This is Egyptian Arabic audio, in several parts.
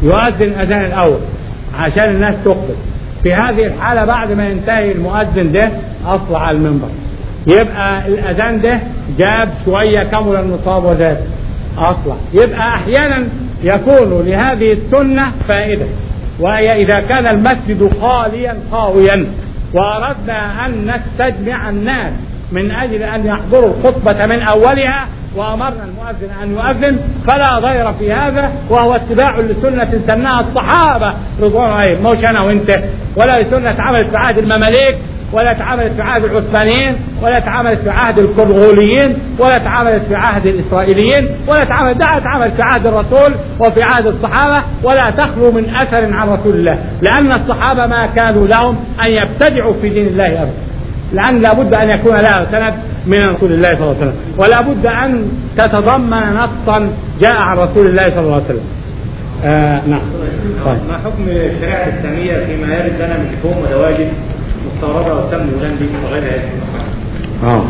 يؤذن الأذان الأول عشان الناس تقبل في هذه الحالة بعد ما ينتهي المؤذن ده أطلع على المنبر يبقى الأذان ده جاب شوية كمل النصاب وزاد أطلع يبقى أحيانا يكون لهذه السنة فائدة وهي إذا كان المسجد خاليا خاويا وأردنا أن نستجمع الناس من أجل أن يحضروا الخطبة من أولها وأمرنا المؤذن أن يؤذن فلا ضير في هذا وهو اتباع لسنة سنها الصحابة رضوان عليهم مش أنا وأنت ولا سنة عملت في عهد المماليك ولا اتعملت في عهد العثمانيين ولا اتعملت في عهد الكرغوليين ولا اتعملت في عهد الإسرائيليين ولا اتعملت ده اتعملت في عهد الرسول وفي عهد الصحابة ولا تخلو من أثر عن رسول الله لأن الصحابة ما كانوا لهم أن يبتدعوا في دين الله أبدا لأن لابد أن يكون لها سند من رسول الله صلى الله عليه وسلم ولا بد أن تتضمن نصا جاء عن رسول الله صلى الله عليه وسلم آه نعم طيب. ما حكم الشريعة الإسلامية فيما يرد لنا من شحوم ودواجن مستوردة وسمن هولندي وغيرها اه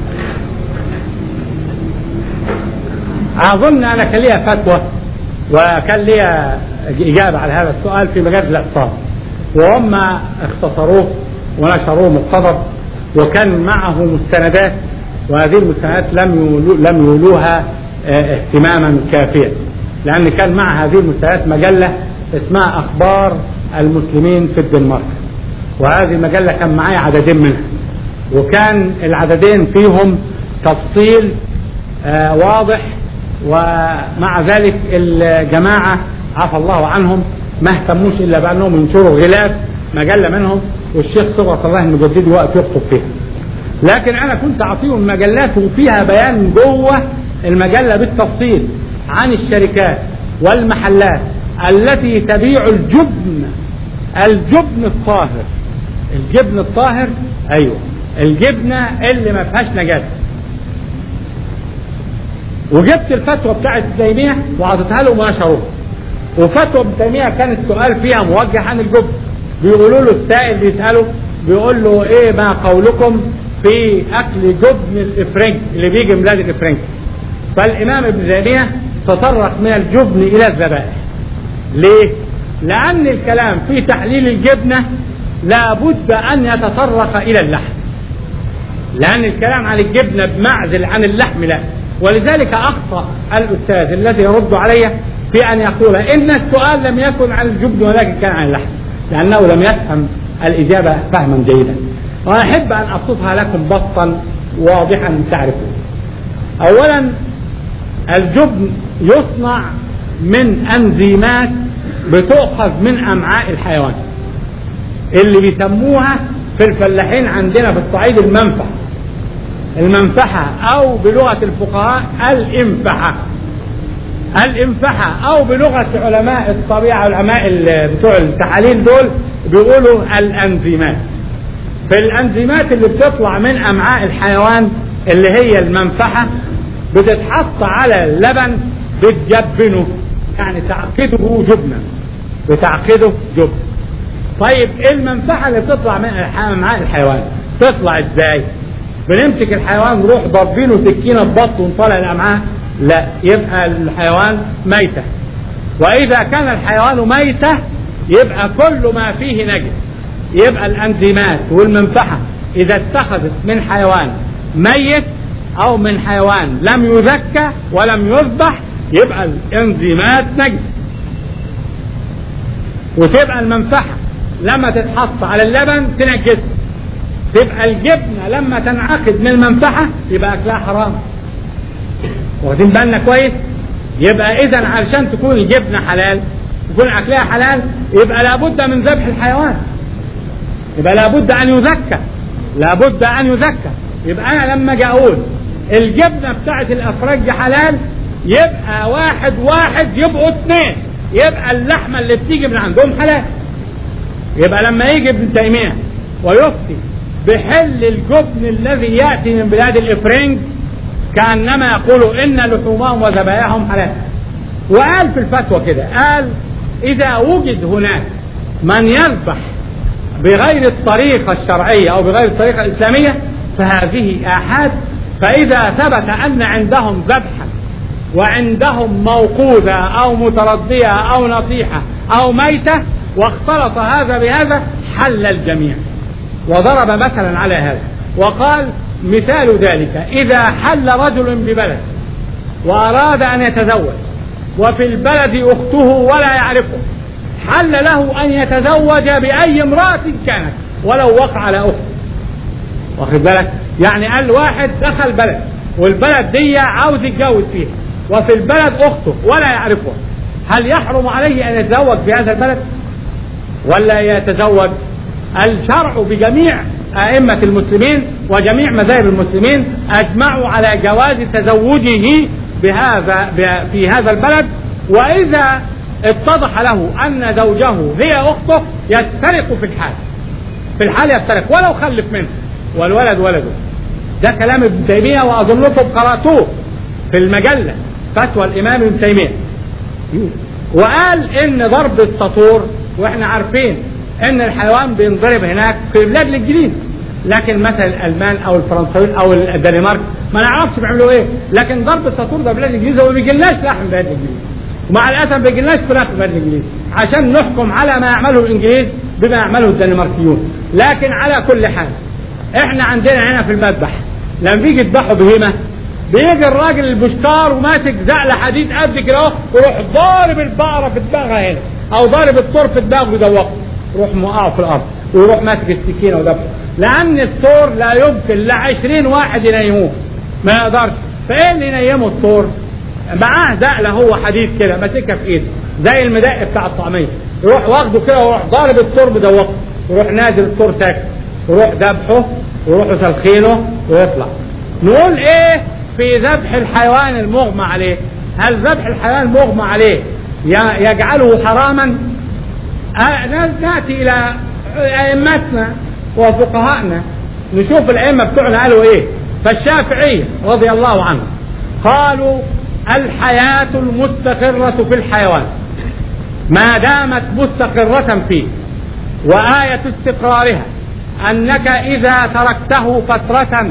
أظن أنا كان ليا فتوى وكان ليا إجابة على هذا السؤال في مجال الاقتصاد وهم اختصروه ونشروه مقتضب وكان معه مستندات وهذه المستندات لم يولو لم يولوها اهتماما كافيا لأن كان مع هذه المستندات مجلة اسمها أخبار المسلمين في الدنمارك وهذه المجلة كان معي عددين منها وكان العددين فيهم تفصيل آه واضح ومع ذلك الجماعة عفى الله عنهم ما اهتموش إلا بأنهم ينشروا غلاف مجلة منهم والشيخ صبغة الله المجددي وقت يخطب فيها لكن أنا كنت أعطيهم مجلات وفيها بيان جوه المجلة بالتفصيل عن الشركات والمحلات التي تبيع الجبن الجبن الطاهر الجبن الطاهر ايوه الجبنه اللي ما فيهاش نجاسه وجبت الفتوى بتاعت ابن تيميه وعطيتها لهم ونشروها وفتوى ابن تيميه كان السؤال فيها موجه عن الجبن بيقولوا له السائل بيساله بيقول له ايه ما قولكم في اكل جبن الافرنج اللي بيجي من بلاد الافرنج فالامام ابن تيميه تطرق من الجبن الى الذبائح ليه؟ لأن الكلام في تحليل الجبنة لابد أن يتطرق إلى اللحم لأن الكلام عن الجبنة بمعزل عن اللحم لا ولذلك أخطأ الأستاذ الذي يرد علي في أن يقول إن السؤال لم يكن عن الجبن ولكن كان عن اللحم لأنه لم يفهم الإجابة فهما جيدا وأنا أحب أن أبسطها لكم بسطا واضحا تعرفون أولا الجبن يصنع من أنزيمات بتؤخذ من أمعاء الحيوان اللي بيسموها في الفلاحين عندنا في الصعيد المنفع المنفحة أو بلغة الفقهاء الإنفحة الإنفحة أو بلغة علماء الطبيعة علماء بتوع التحاليل دول بيقولوا الأنزيمات في الأنزيمات اللي بتطلع من أمعاء الحيوان اللي هي المنفحة بتتحط على اللبن بتجبنه يعني تعقده جبنا بتعقده جبن طيب المنفعة اللي بتطلع من امعاء الحيوان تطلع ازاي بنمسك الحيوان نروح ضربينه سكينة ببطه ونطلع الامعاء لا يبقى الحيوان ميتة واذا كان الحيوان ميتة يبقى كل ما فيه نجس يبقى الانزيمات والمنفعة اذا اتخذت من حيوان ميت او من حيوان لم يذكى ولم يذبح يبقى الانزيمات نجس وتبقى المنفعة لما تتحط على اللبن تنجس تبقى الجبنة لما تنعقد من المنفعة يبقى أكلها حرام واخدين بالنا كويس يبقى إذا علشان تكون الجبنة حلال تكون أكلها حلال يبقى لابد من ذبح الحيوان يبقى لابد أن يذكى لابد أن يذكى يبقى أنا لما أجي أقول الجبنة بتاعت الأفرج حلال يبقى واحد واحد يبقوا اثنين يبقى اللحمة اللي بتيجي من عندهم حلال يبقى لما يجي ابن تيمية ويفتي بحل الجبن الذي يأتي من بلاد الإفرنج كأنما يقول إن لحومهم وذبائحهم حلال وقال في الفتوى كده قال إذا وجد هناك من يذبح بغير الطريقة الشرعية أو بغير الطريقة الإسلامية فهذه آحاد فإذا ثبت أن عندهم ذبحا وعندهم موقوذة أو متردية أو نصيحة أو ميتة واختلط هذا بهذا حل الجميع وضرب مثلا على هذا وقال مثال ذلك إذا حل رجل ببلد وأراد أن يتزوج وفي البلد أخته ولا يعرفه حل له أن يتزوج بأي امرأة كانت ولو وقع على أخته واخد بالك يعني قال واحد دخل بلد والبلد دي عاوز يتجوز فيها وفي البلد أخته ولا يعرفها هل يحرم عليه أن يتزوج في هذا البلد ولا يتزوج الشرع بجميع أئمة المسلمين وجميع مذاهب المسلمين أجمعوا على جواز تزوجه بهذا في هذا البلد وإذا اتضح له أن زوجه هي أخته يفترق في الحال في الحال يفترق ولو خلف منه والولد ولده ده كلام ابن تيمية وأظنكم قرأتوه في المجلة فتوى الإمام ابن تيمية وقال إن ضرب السطور وإحنا عارفين إن الحيوان بينضرب هناك في بلاد الإنجليز لكن مثلا الالمان او الفرنسيين او الدنمارك ما نعرفش بيعملوا ايه لكن ضرب السطور ده بلاد الانجليز وما بيجيلناش لحم بلاد الانجليز ومع الاسف ما بيجيلناش فراخ بلاد الانجليز عشان نحكم على ما يعمله الانجليز بما يعمله الدنماركيون لكن على كل حال احنا عندنا هنا في المذبح لما بيجي يذبحوا بهيمه بيجي الراجل البشكار وماسك زقله حديد قد كده اهو ويروح ضارب البقره في دماغها هنا او ضارب الثور في دماغه ويدوقه يروح موقعه في الارض ويروح ماسك السكينه وذبحه لان الثور لا يمكن ل 20 واحد ينيموه ما يقدرش فايه اللي ينيمه الثور؟ معاه دقله هو حديد كده ماسكها في ايده زي المدق بتاع الطعميه يروح واخده كده ويروح ضارب الثور مدوقه يروح نازل الثور ساكت يروح ذبحه ويروح تلخينه ويطلع نقول ايه في ذبح الحيوان المغمى عليه هل ذبح الحيوان المغمى عليه يجعله حراما ناتي الى ائمتنا وفقهائنا نشوف الائمه بتوعنا قالوا ايه فالشافعيه رضي الله عنه قالوا الحياه المستقره في الحيوان ما دامت مستقره فيه وايه استقرارها انك اذا تركته فتره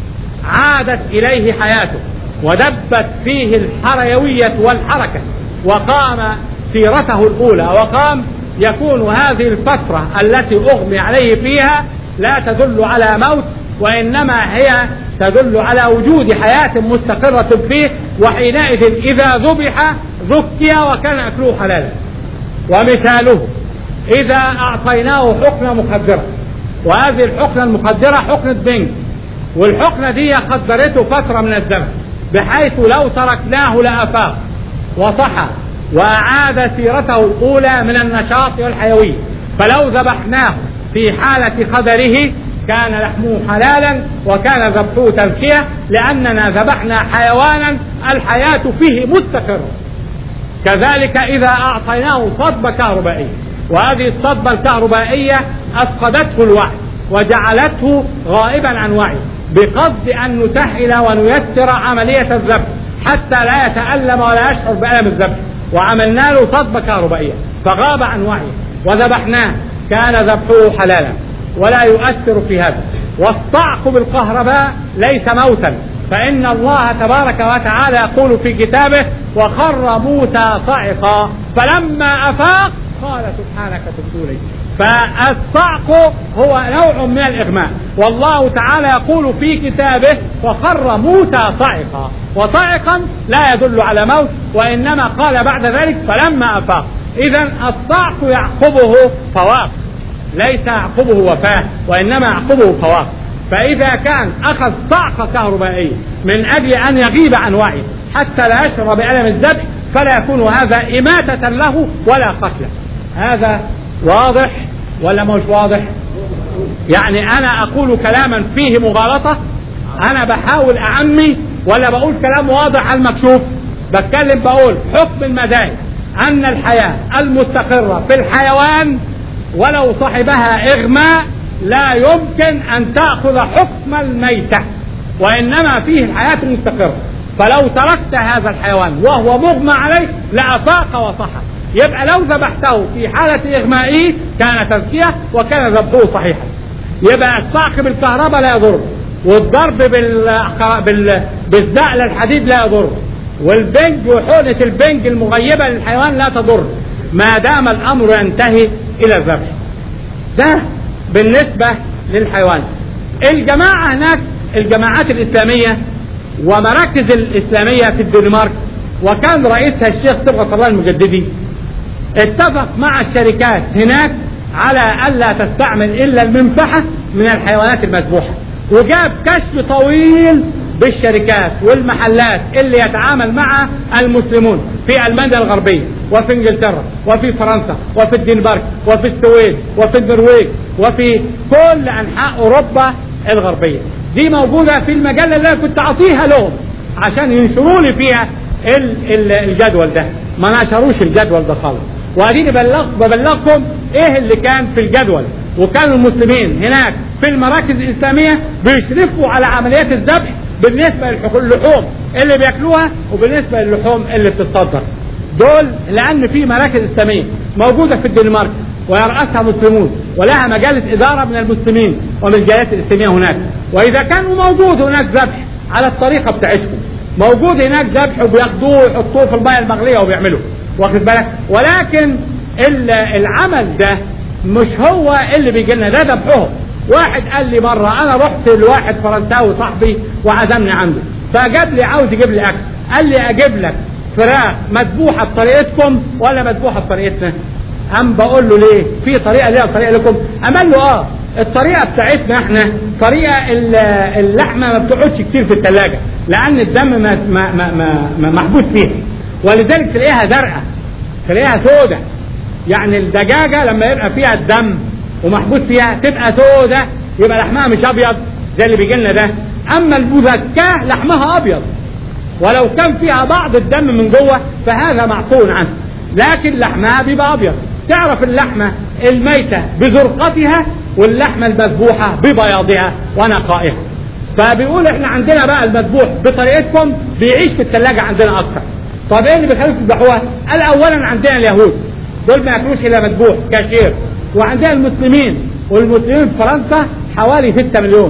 عادت اليه حياته ودبت فيه الحريويه والحركه وقام سيرته الاولى وقام يكون هذه الفتره التي اغمي عليه فيها لا تدل على موت وانما هي تدل على وجود حياه مستقره فيه وحينئذ اذا ذبح ذكي وكان اكله حلالا ومثاله اذا اعطيناه حقنه مخدره وهذه الحقنه المخدره حقنه بنج والحقنه دي خدرته فتره من الزمن بحيث لو تركناه لافاق وصحى واعاد سيرته الاولى من النشاط والحيويه فلو ذبحناه في حاله خدره كان لحمه حلالا وكان ذبحه تزكيه لاننا ذبحنا حيوانا الحياه فيه مستقره كذلك اذا اعطيناه صدمه كهربائيه وهذه الصدمه الكهربائيه افقدته الوعي وجعلته غائبا عن وعيه بقصد ان نسهل ونيسر عمليه الذبح حتى لا يتالم ولا يشعر بالم الذبح وعملنا له صدمه كهربائيه فغاب عن وعيه وذبحناه كان ذبحه حلالا ولا يؤثر في هذا والصعق بالكهرباء ليس موتا فإن الله تبارك وتعالى يقول في كتابه وخر موسى صعقا فلما أفاق قال سبحانك تبت إليك فالصعق هو نوع من الإغماء والله تعالى يقول في كتابه وخر موسى صعقا وصعقا لا يدل على موت وإنما قال بعد ذلك فلما أفاق إذا الصعق يعقبه فواق ليس يعقبه وفاة وإنما يعقبه فواق فإذا كان أخذ صعقة كهربائية من أجل أن يغيب عن وعيه حتى لا يشعر بألم الذبح فلا يكون هذا إماتة له ولا قتلا هذا واضح ولا مش واضح يعني أنا أقول كلاما فيه مغالطة أنا بحاول أعمي ولا بقول كلام واضح على المكشوف بتكلم بقول حكم المذاهب أن الحياة المستقرة في الحيوان ولو صاحبها إغماء لا يمكن أن تأخذ حكم الميتة وإنما فيه الحياة المستقرة فلو تركت هذا الحيوان وهو مغمى عليه لأفاق وصحى يبقى لو ذبحته في حالة إغمائه كان تزكية وكان ذبحه صحيحا يبقى الصعق بالكهرباء لا يضر والضرب بال... بال... بالزقل الحديد لا يضر والبنج وحقنة البنج المغيبة للحيوان لا تضر ما دام الأمر ينتهي إلى الذبح ده بالنسبة للحيوان الجماعة هناك الجماعات الإسلامية ومراكز الإسلامية في الدنمارك وكان رئيسها الشيخ صبغة الله المجددي اتفق مع الشركات هناك على ألا تستعمل إلا المنفحة من الحيوانات المذبوحة وجاب كشف طويل بالشركات والمحلات اللي يتعامل مع المسلمون في المانيا الغربية وفي انجلترا وفي فرنسا وفي الدنمارك وفي السويد وفي النرويج وفي كل انحاء اوروبا الغربية دي موجودة في المجلة اللي انا كنت اعطيها لهم عشان ينشروا لي فيها ال- ال- الجدول ده ما نشروش الجدول ده خالص واديني بلغ ببلغكم ايه اللي كان في الجدول وكانوا المسلمين هناك في المراكز الاسلاميه بيشرفوا على عمليات الذبح بالنسبه للحوم اللي بياكلوها وبالنسبه للحوم اللي بتتصدر دول لان في مراكز اسلاميه موجوده في الدنمارك ويرأسها مسلمون ولها مجالس إدارة من المسلمين ومن الجاليات الإسلامية هناك وإذا كان موجود هناك ذبح على الطريقة بتاعتكم موجود هناك ذبح وبياخدوه ويحطوه في المية المغلية وبيعملوا واخد بالك ولكن ال- العمل ده مش هو اللي بيجي لنا ده ذبحهم واحد قال لي مرة أنا رحت لواحد فرنساوي صاحبي وعزمني عنده فجاب لي عاوز يجيب لي أكل قال لي أجيب لك فراخ مذبوحة بطريقتكم ولا مذبوحة بطريقتنا أم بقول له ليه في طريقة ليها طريقة لكم أم قال له آه الطريقة بتاعتنا احنا طريقة ال- اللحمة ما بتقعدش كتير في الثلاجة لأن الدم ما ما ما ما ما محبوس فيها ولذلك تلاقيها زرقاء تلاقيها سودة يعني الدجاجة لما يبقى فيها الدم ومحبوس فيها تبقى سودة يبقى لحمها مش أبيض زي اللي بيجي لنا ده أما المزكاة لحمها أبيض ولو كان فيها بعض الدم من جوه فهذا معفون عنه لكن لحمها بيبقى ابيض تعرف اللحمه الميته بزرقتها واللحمه المذبوحه ببياضها ونقائها فبيقول احنا عندنا بقى المذبوح بطريقتكم بيعيش في الثلاجه عندنا اكتر طب ايه اللي بيخليكم تذبحوها؟ قال اولا عندنا اليهود دول ما ياكلوش الا مذبوح كاشير وعندنا المسلمين والمسلمين في فرنسا حوالي 6 مليون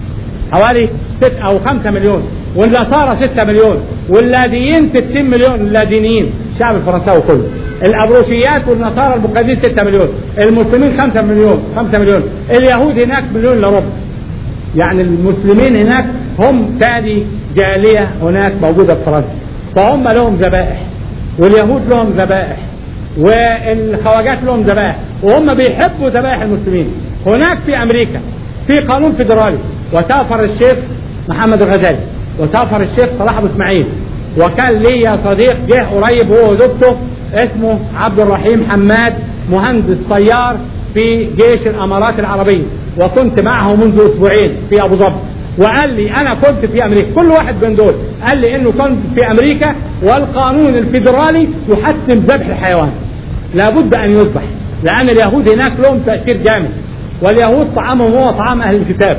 حوالي 6 او 5 مليون والنصارى 6 مليون واللاديين 60 مليون اللادينيين الشعب الفرنساوي كله الابروشيات والنصارى المقيدين 6 مليون المسلمين 5 مليون 5 مليون اليهود هناك مليون الا ربع يعني المسلمين هناك هم ثاني جاليه هناك موجوده في فرنسا فهم لهم ذبائح واليهود لهم ذبائح والخواجات لهم ذبائح وهم بيحبوا ذبائح المسلمين هناك في امريكا في قانون فيدرالي وسافر الشيخ محمد الغزالي وسافر الشيخ صلاح ابو اسماعيل وكان لي صديق جه قريب هو وزوجته اسمه عبد الرحيم حماد مهندس طيار في جيش الامارات العربيه وكنت معه منذ اسبوعين في ابو ظبي وقال لي انا كنت في امريكا كل واحد من دول قال لي انه كنت في امريكا والقانون الفيدرالي يحتم ذبح الحيوان لابد ان يذبح لان اليهود هناك لهم تاثير جامد واليهود طعامهم هو طعام اهل الكتاب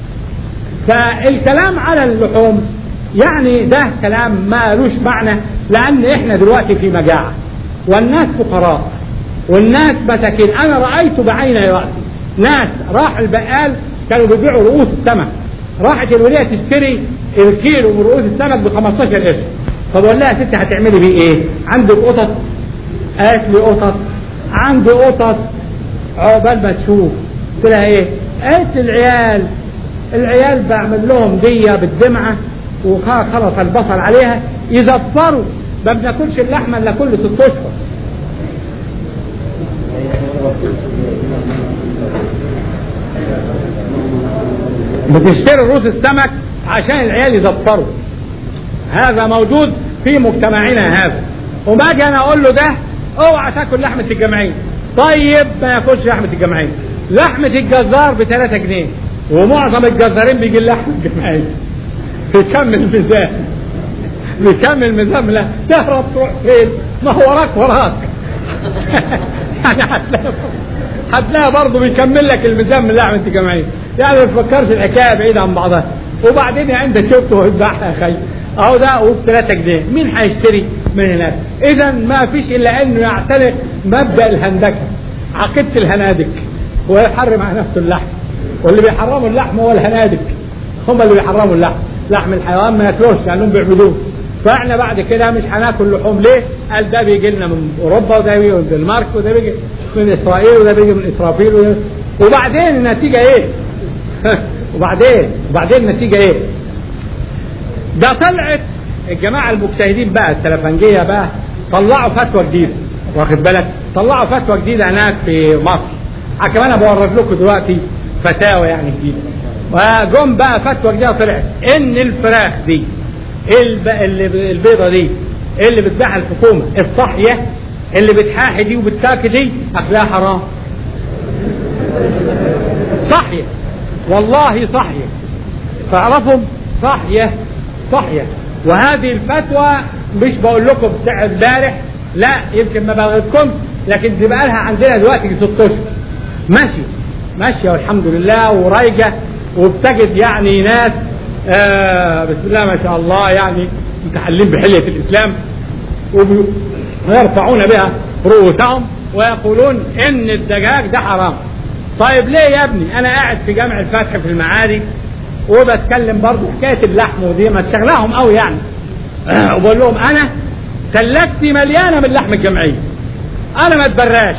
فالكلام على اللحوم يعني ده كلام ما لوش معنى لان احنا دلوقتي في مجاعه والناس فقراء والناس مساكين انا رايت بعيني راسي ناس راح البقال كانوا بيبيعوا رؤوس السمك راحت الوليه تشتري الكيلو من رؤوس السمك ب 15 قرش فبقول لها يا ستي هتعملي بيه ايه؟ عندك قطط؟ قالت لي قطط عندي قطط عقبال ما تشوف قلت لها ايه؟ قالت العيال العيال بعمل لهم دية بالدمعة وخلص البصل عليها يزفروا ما بناكلش اللحمة الا كل ست اشهر بتشتري رؤوس السمك عشان العيال يزفروا هذا موجود في مجتمعنا هذا وما اجي انا اقول له ده اوعى تاكل لحمه الجمعيه طيب ما ياكلش لحمه الجمعيه لحمه الجزار ب 3 جنيه ومعظم الجزارين بيجي لحمه الجمعيه بيكمل ميزان بيكمل ميزان لا تهرب تروح فين ما هو وراك وراك يعني هتلاقي هتلاقي برضه بيكمل لك الميزان من لحمه الجمعيه يعني ما تفكرش الحكايه بعيده عن بعضها وبعدين انت شفته ويذبحها يا اخي اهو ده وب 3 جنيه مين هيشتري من هناك اذا ما فيش الا انه يعتنق مبدا الهندكه عقيده الهنادك ويحرم على نفسه اللحم واللي بيحرموا اللحم هو الهنادك هم اللي بيحرموا اللحم لحم الحيوان ما ياكلوش لانهم بيعبدوه فاحنا بعد كده مش هناكل لحوم ليه؟ قال ده بيجي لنا من اوروبا وده بيجي من الدنمارك وده بيجي من اسرائيل وده بيجي من اسرافيل وده وبعدين النتيجه ايه؟ وبعدين وبعدين النتيجه ايه؟ ده طلعت الجماعه المجتهدين بقى السلفنجيه بقى طلعوا فتوى جديده واخد بالك؟ طلعوا فتوى جديده هناك في مصر كمان بورد لكم دلوقتي فتاوى يعني جديده وجم بقى فتوى جديده طلعت ان الفراخ دي الب... اللي البيضه دي اللي بتبيعها الحكومه الصاحيه اللي بتحاحي دي وبتاكي دي اكلها حرام صحية والله صحية تعرفهم صحية صحية وهذه الفتوى مش بقول لكم بتاع امبارح لا يمكن ما بلغتكمش لكن دي بقى لها عندنا دلوقتي ست اشهر ماشي ماشيه والحمد لله ورايجه وبتجد يعني ناس آه بسم الله ما شاء الله يعني متحلين بحليه الاسلام ويرفعون بها رؤوسهم ويقولون ان الدجاج ده حرام طيب ليه يا ابني انا قاعد في جامع الفتح في المعادي وبتكلم برضه حكايه اللحم ودي ما تشغلهم قوي يعني آه وبقول لهم انا ثلاجتي مليانه من لحم الجمعيه انا ما اتبراش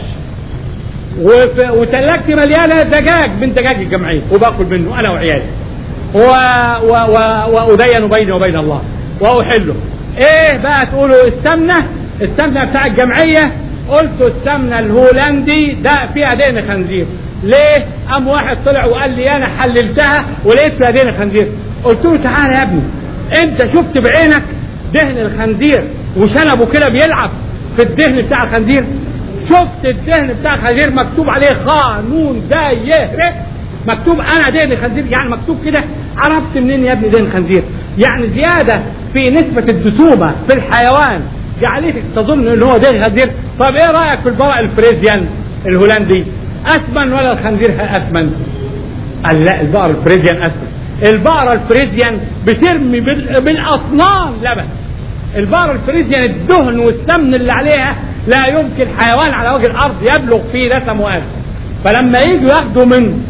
وثلاجتي مليانه دجاج من دجاج الجمعيه وباكل منه انا وعيالي و... و... و... وادين بيني وبين الله واحله ايه بقى تقولوا السمنه السمنه بتاع الجمعيه قلت السمنه الهولندي ده فيها دهن خنزير ليه؟ قام واحد طلع وقال لي انا حللتها ولقيت فيها دهن خنزير قلت له تعالى يا ابني انت شفت بعينك دهن الخنزير وشنبه كده بيلعب في الدهن بتاع الخنزير شفت الدهن بتاع الخنزير مكتوب عليه قانون ده يهرق مكتوب انا دهن خنزير يعني مكتوب كده عرفت منين يا ابني دهن خنزير يعني زياده في نسبه الدسومه في الحيوان جعلتك تظن ان هو دهن خنزير طب ايه رايك في البراء الفريزيان الهولندي اثمن ولا الخنزير اثمن قال لا البقر الفريزيان اثمن البقرة الفريزيان بترمي بالاطنان لبن البقرة الفريزيان الدهن والسمن اللي عليها لا يمكن حيوان على وجه الارض يبلغ فيه دسم وألف فلما يجوا ياخدوا من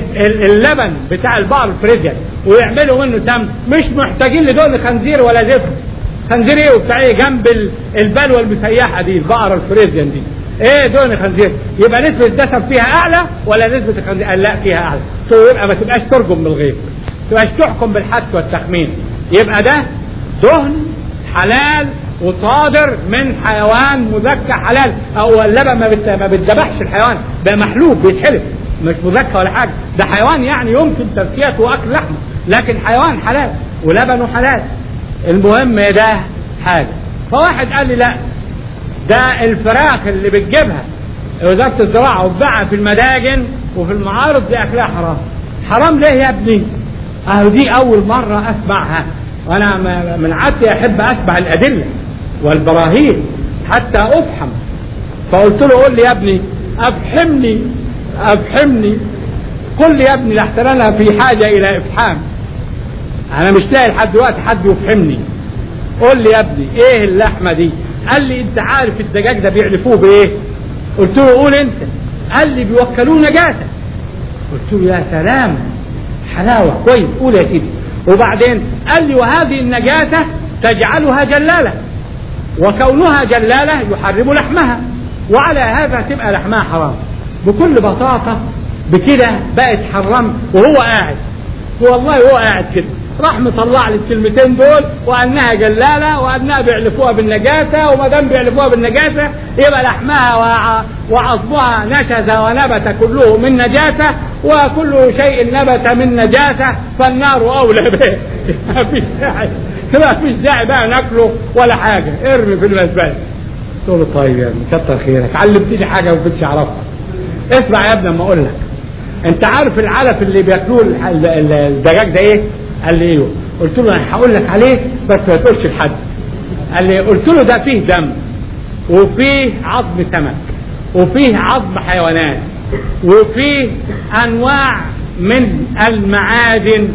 اللبن بتاع البقر الفريزيان ويعملوا منه سمن مش محتاجين لدهن خنزير ولا زفت خنزير ايه وبتاع ايه جنب البلوه المسيحه دي البقره الفريزيان دي ايه دهن خنزير يبقى نسبه الدسم فيها اعلى ولا نسبه الخنزير قال لا فيها اعلى يبقى ما تبقاش ترجم من الغيب تبقاش تحكم بالحدس والتخمين يبقى ده دهن حلال وصادر من حيوان مذكى حلال او اللبن ما بت... ما بتذبحش الحيوان ده محلوب بيتحلب مش مذكى ولا حاجه ده حيوان يعني يمكن تزكيته واكل لحمه لكن حيوان حلال ولبنه حلال المهم ده حاجه فواحد قال لي لا ده الفراخ اللي بتجيبها وزاره الزراعه وتباعها في المداجن وفي المعارض دي اكلها حرام حرام ليه يا ابني اهو دي اول مره اسمعها وانا من عادتي احب اسمع الادله والبراهين حتى افحم فقلت له قول لي يا ابني افحمني افحمني قل لي يا ابني لحسن انا في حاجه الى افحام انا مش لاقي لحد دلوقتي حد يفهمني قول لي يا ابني ايه اللحمه دي قال لي انت عارف الدجاج ده بيعرفوه بايه قلت له قول انت قال لي بيوكلوه نجاسه قلت له يا سلام حلاوه كويس قول يا سيدي وبعدين قال لي وهذه النجاسه تجعلها جلاله وكونها جلاله يحرم لحمها وعلى هذا تبقى لحمها حرام بكل بساطه بكده بقت حرام وهو قاعد والله هو قاعد كده راح مطلع لي الكلمتين دول وانها جلاله وانها بيعلفوها بالنجاسه وما دام بيعلفوها بالنجاسه يبقى لحمها وعظمها نشز ونبت كله من نجاسه وكل شيء نبت من نجاسه فالنار اولى به ما فيش داعي ما فيش داعي بقى ناكله ولا حاجه ارمي في المزبله قلت له طيب يا ابني كتر خيرك علمتني حاجه ما كنتش اعرفها اسمع يا ابني اما اقول لك انت عارف العلف اللي بياكلوه الدجاج ده ايه؟ قال لي ايوه قلت له انا هقول لك عليه بس ما تقولش لحد قال لي قلت له ده فيه دم وفيه عظم سمك وفيه عظم حيوانات وفيه انواع من المعادن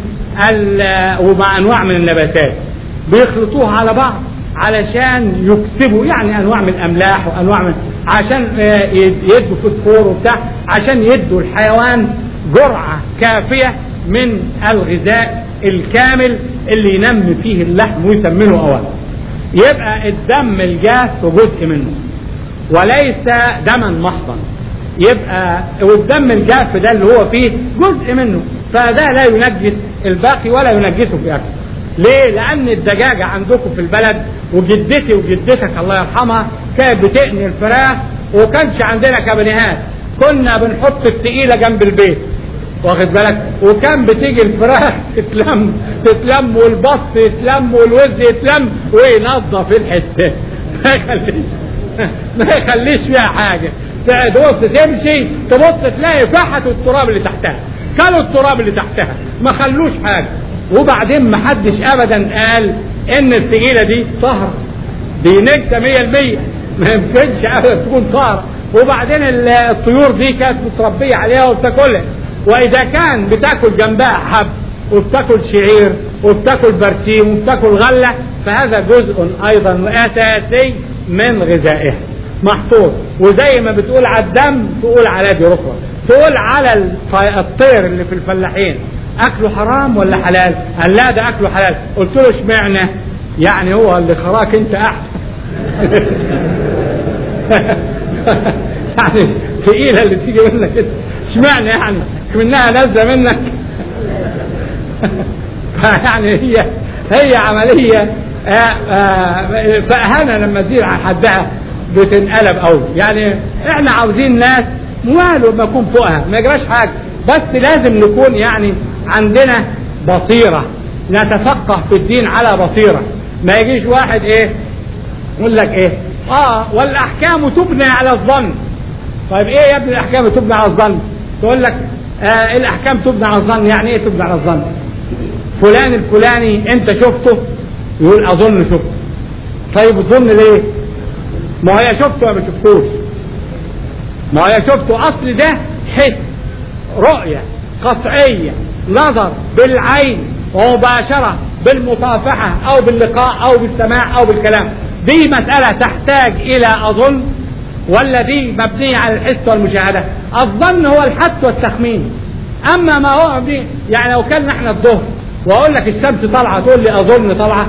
ومع انواع من النباتات بيخلطوها على بعض علشان يكسبوا يعني انواع من الاملاح وانواع من عشان يدوا فوسفور وبتاع عشان يدوا الحيوان جرعه كافيه من الغذاء الكامل اللي ينمي فيه اللحم ويسمنه اولا يبقى الدم الجاف جزء منه وليس دما محضا يبقى والدم الجاف ده اللي هو فيه جزء منه فده لا ينجس الباقي ولا ينجسه في اكله ليه؟ لأن الدجاجة عندكم في البلد وجدتي وجدتك الله يرحمها كانت بتقني الفراخ وكانش عندنا كابينيهات كنا بنحط التقيلة جنب البيت واخد بالك وكان بتيجي الفراخ تتلم تتلم والبط يتلم والوز يتلم وينظف الحته ما يخليش ما يخليش فيها حاجه تبص تمشي تبص تلاقي فحت التراب اللي تحتها كلوا التراب اللي تحتها ما خلوش حاجه وبعدين ما حدش ابدا قال ان الثقيله دي طهر دي نكته 100% ما يمكنش ابدا تكون طهر وبعدين الطيور دي كانت متربيه عليها وبتاكلها واذا كان بتاكل جنبها حب وبتاكل شعير وبتاكل برسيم وبتاكل غله فهذا جزء ايضا اساسي من غذائها محطوط وزي ما بتقول على الدم تقول على دي ركوه تقول على الطير اللي في الفلاحين اكله حرام ولا حلال قال لا ده اكله حلال قلت له اشمعنى يعني هو اللي خراك انت احسن يعني تقيلة اللي تيجي منك كده اشمعنى يعني منها نازلة منك يعني هي هي عملية فأهانة لما تزيد عن حدها بتنقلب قوي يعني احنا عاوزين ناس ماله ما يكون فوقها ما يجراش حاجة بس لازم نكون يعني عندنا بصيرة نتفقه في الدين على بصيرة ما يجيش واحد ايه يقول لك ايه اه والاحكام تبنى على الظن طيب ايه يا ابني الاحكام تبنى على الظن تقول لك آه الاحكام تبنى على الظن يعني ايه تبنى على الظن فلان الفلاني انت شفته يقول اظن شفته طيب الظن ليه ما هي شفته ولا ما شفتوش ما هي شفته اصل ده حس رؤية قطعية نظر بالعين ومباشرة بالمصافحة او باللقاء او بالسماع او بالكلام دي مسألة تحتاج الى اظن ولا دي مبنية على الحس والمشاهدة الظن هو الحس والتخمين اما ما هو دي يعني لو كان احنا الظهر واقول لك الشمس طالعة تقول لي اظن طالعة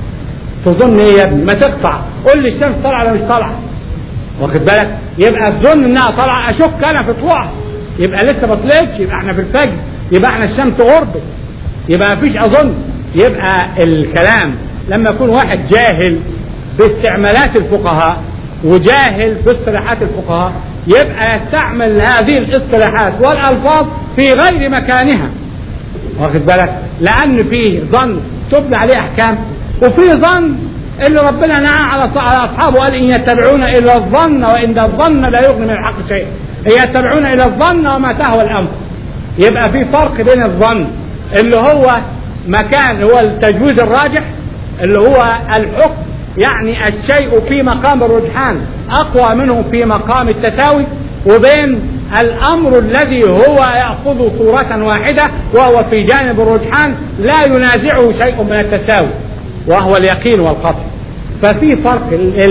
تظن ايه يا ابني ما تقطع قول لي الشمس طالعة ولا مش طالعة واخد بالك يبقى الظن انها طالعة اشك انا في طلوعها يبقى لسه ما طلعتش يبقى احنا في الفجر يبقى احنا الشمس غربت يبقى مفيش اظن يبقى الكلام لما يكون واحد جاهل باستعمالات الفقهاء وجاهل باصطلاحات الفقهاء يبقى يستعمل هذه الاصطلاحات والالفاظ في غير مكانها واخد بالك لان في ظن تبنى عليه احكام وفي ظن اللي ربنا نهى على على اصحابه قال ان يتبعون الا الظن وان الظن لا يغني من الحق شيئا ان يتبعون الى الظن وما تهوى الانفس يبقى في فرق بين الظن اللي هو مكان هو التجويز الراجح اللي هو الحكم يعني الشيء في مقام الرجحان اقوى منه في مقام التساوي وبين الامر الذي هو ياخذ صوره واحده وهو في جانب الرجحان لا ينازعه شيء من التساوي وهو اليقين والقطع ففي فرق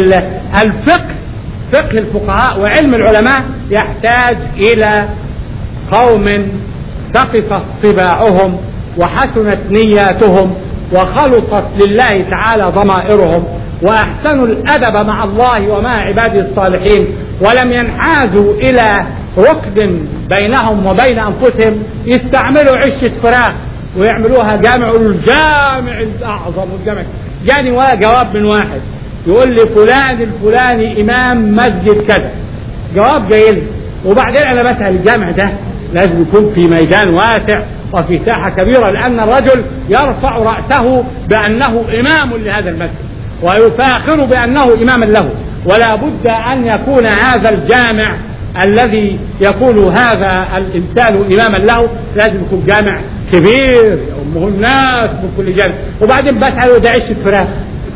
الفقه فقه الفقهاء وعلم العلماء يحتاج الى قوم ثقفت طباعهم وحسنت نياتهم وخلصت لله تعالى ضمائرهم واحسنوا الادب مع الله ومع عباده الصالحين ولم ينحازوا الى ركن بينهم وبين انفسهم يستعملوا عشه فراخ ويعملوها جامع يقولوا الجامع الاعظم والجامع جاني جواب من واحد يقول لي فلان الفلاني امام مسجد كذا جواب جاي لي وبعدين انا بسال الجامع ده لازم يكون في ميدان واسع وفي ساحه كبيره لان الرجل يرفع راسه بانه امام لهذا المسجد ويفاخر بانه اماما له ولا بد ان يكون هذا الجامع الذي يكون هذا الانسان اماما له لازم يكون جامع كبير يؤمه الناس من كل جانب وبعدين بسأله ده عشة فراخ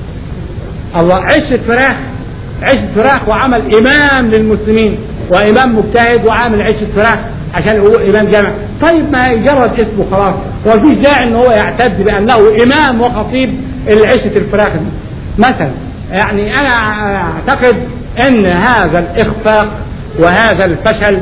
الله عشة فراخ عشة فراخ وعمل إمام للمسلمين وإمام مجتهد وعامل عشة فراخ عشان هو إمام جامع طيب ما يجرد اسمه خلاص ومفيش داعي إن هو يعتد بأنه إمام وخطيب العشة الفراخ دي مثلا يعني أنا أعتقد أن هذا الإخفاق وهذا الفشل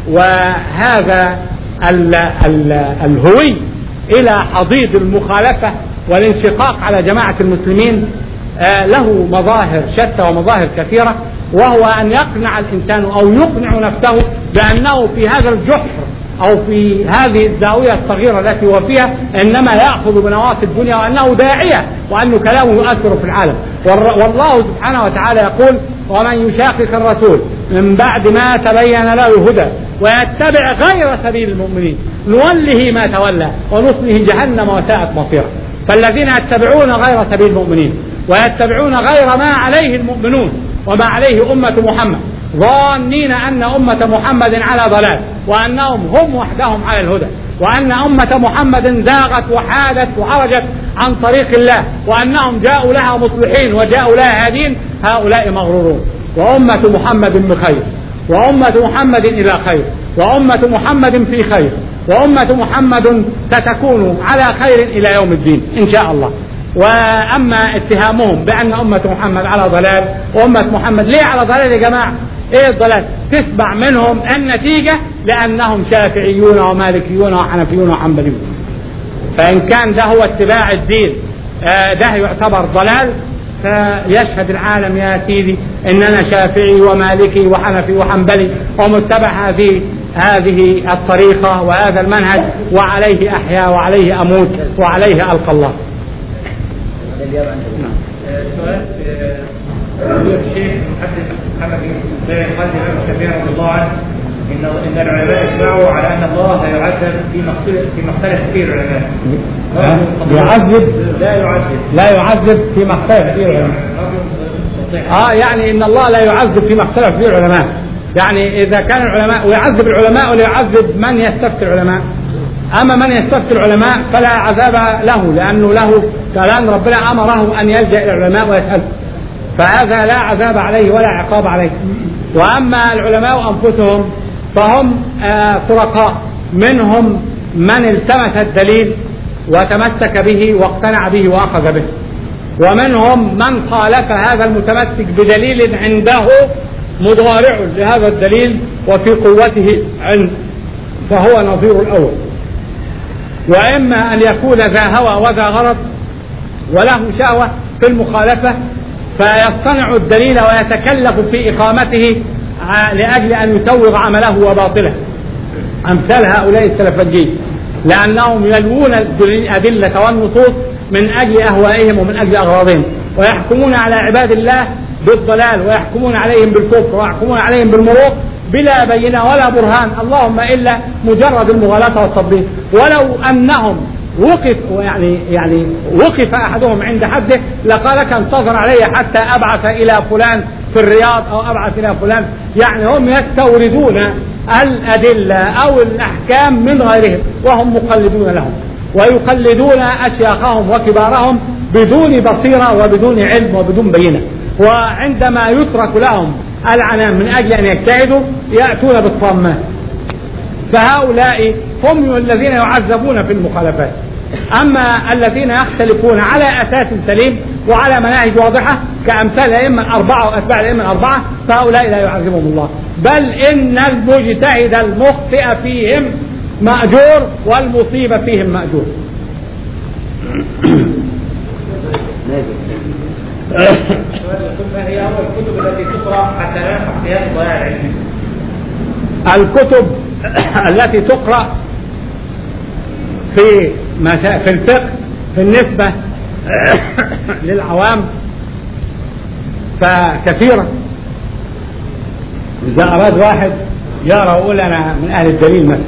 وهذا ال ال الهوي الى حضيض المخالفه والانشقاق على جماعه المسلمين آه، له مظاهر شتى ومظاهر كثيرة وهو أن يقنع الإنسان أو يقنع نفسه بأنه في هذا الجحر أو في هذه الزاوية الصغيرة التي هو فيها إنما يأخذ بنواصي الدنيا وأنه داعية وأن كلامه يؤثر في العالم والله سبحانه وتعالى يقول ومن يشاقق الرسول من بعد ما تبين له الهدى ويتبع غير سبيل المؤمنين نوله ما تولى ونصله جهنم وساءت مصيره فالذين يتبعون غير سبيل المؤمنين ويتبعون غير ما عليه المؤمنون وما عليه أمة محمد ظانين أن أمة محمد على ضلال وأنهم هم وحدهم على الهدى وأن أمة محمد زاغت وحادت وعرجت عن طريق الله وأنهم جاءوا لها مصلحين وجاءوا لها هادين هؤلاء مغرورون وأمة محمد بخير وأمة محمد إلى خير وأمة محمد في خير وأمة محمد ستكون على خير إلى يوم الدين إن شاء الله وأما اتهامهم بأن أمة محمد على ضلال وأمة محمد ليه على ضلال يا جماعة ايه الضلال تتبع منهم النتيجة لأنهم شافعيون ومالكيون وحنفيون وحنبليون فإن كان ده هو اتباع الدين آه ده يعتبر ضلال فيشهد العالم يا سيدي اننا شافعي ومالكي وحنفي وحنبلي ومتبع هذه هذه الطريقه وهذا المنهج وعليه احيا وعليه اموت وعليه القى الله. نعم. سؤال الشيخ المحدث محمد بن قال الامام الشافعي رضي الله عنه ان ان العلماء اجمعوا على ان الله لا يعذب فيما اختلف فيما اختلف فيه العلماء. يعذب لا يعذب لا يعذب فيما اختلف فيه العلماء. اه يعني ان الله لا يعذب فيما اختلف فيه العلماء. يعني اذا كان العلماء ويعذب العلماء ولا يعذب من يستفتي العلماء. اما من يستفتي العلماء فلا عذاب له لانه له كلام ربنا امره ان يلجا الى العلماء ويساله. فهذا لا عذاب عليه ولا عقاب عليه وأما العلماء أنفسهم فهم فرقاء منهم من التمس الدليل وتمسك به واقتنع به وأخذ به ومنهم من خالف هذا المتمسك بدليل عنده مضارع لهذا الدليل وفي قوته عند فهو نظير الأول وإما أن يكون ذا هوى وذا غرض وله شهوة في المخالفة فيصطنع الدليل ويتكلف في إقامته لأجل أن يسوغ عمله وباطله أمثال هؤلاء السلفجيين لأنهم يلوون الأدلة والنصوص من أجل أهوائهم ومن أجل أغراضهم ويحكمون على عباد الله بالضلال ويحكمون عليهم بالكفر ويحكمون عليهم بالمروق بلا بينة ولا برهان اللهم إلا مجرد المغالاة والتطبيق ولو أنهم وقف يعني يعني وقف احدهم عند حده لقال لك انتظر علي حتى ابعث الى فلان في الرياض او ابعث الى فلان يعني هم يستوردون الادله او الاحكام من غيرهم وهم مقلدون لهم ويقلدون اشياخهم وكبارهم بدون بصيره وبدون علم وبدون بينه وعندما يترك لهم العنان من اجل ان يجتهدوا ياتون بالطامات فهؤلاء هم الذين يعذبون في المخالفات أما الذين يختلفون على أساس سليم وعلى مناهج واضحة كأمثال الأئمة الأربعة وأتباع الأئمة الأربعة فهؤلاء لا يعذبهم الله بل إن المجتهد المخطئ فيهم مأجور والمصيب فيهم مأجور ما هي أول الكتب التي تقرأ حتى لا يقع فيها الضياع العلمي؟ الكتب التي تقرأ في في الفقه بالنسبة للعوام فكثيرة إذا أراد واحد يرى يقول أنا من أهل الدليل مثلا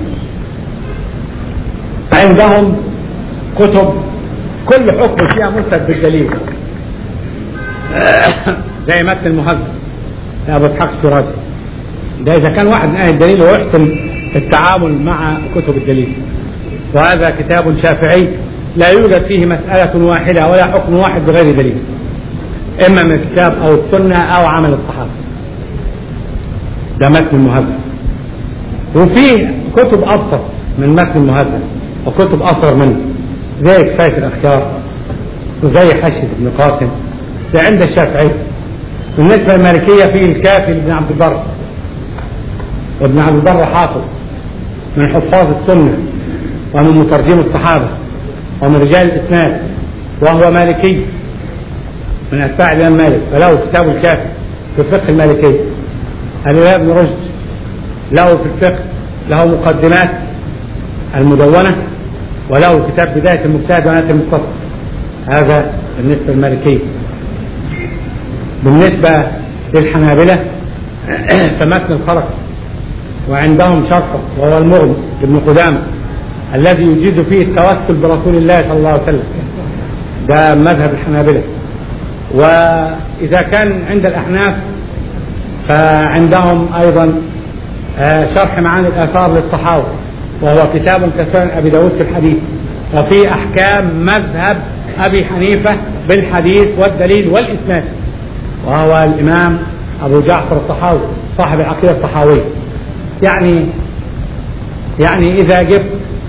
عندهم كتب كل حكم فيها مرتد بالدليل زي متن المهذب لأبو إسحاق السراجي ده إذا كان واحد من أهل الدليل ويحسن التعامل مع كتب الدليل وهذا كتاب شافعي لا يوجد فيه مسألة واحدة ولا حكم واحد بغير دليل إما من الكتاب أو السنة أو عمل الصحابة ده متن المهذب وفيه كتب أبسط من متن المهذب وكتب أصغر منه زي كفاية الأخيار وزي حشد ابن قاسم ده عند الشافعي بالنسبة للمالكية فيه الكافي لابن عبد البر وابن عبد البر حافظ من حفاظ السنة ومن مترجم الصحابة ومن رجال الإسناد وهو مالكي من أتباع الإمام مالك فله كتاب الكافي في الفقه المالكي الإمام ابن رشد له في الفقه له مقدمات المدونة وله كتاب بداية المجتهد ونهاية المقتصد هذا بالنسبة للمالكية بالنسبة للحنابلة فمتن الخرق وعندهم شرطة وهو المغني ابن قدامة الذي يجيز فيه التوسل برسول الله صلى الله عليه وسلم ده مذهب الحنابلة وإذا كان عند الأحناف فعندهم أيضا شرح معاني الآثار للصحابة وهو كتاب كسان أبي داود في الحديث وفي أحكام مذهب أبي حنيفة بالحديث والدليل والإسناد وهو الإمام أبو جعفر الطحاوي صاحب العقيدة الطحاوية يعني يعني إذا جبت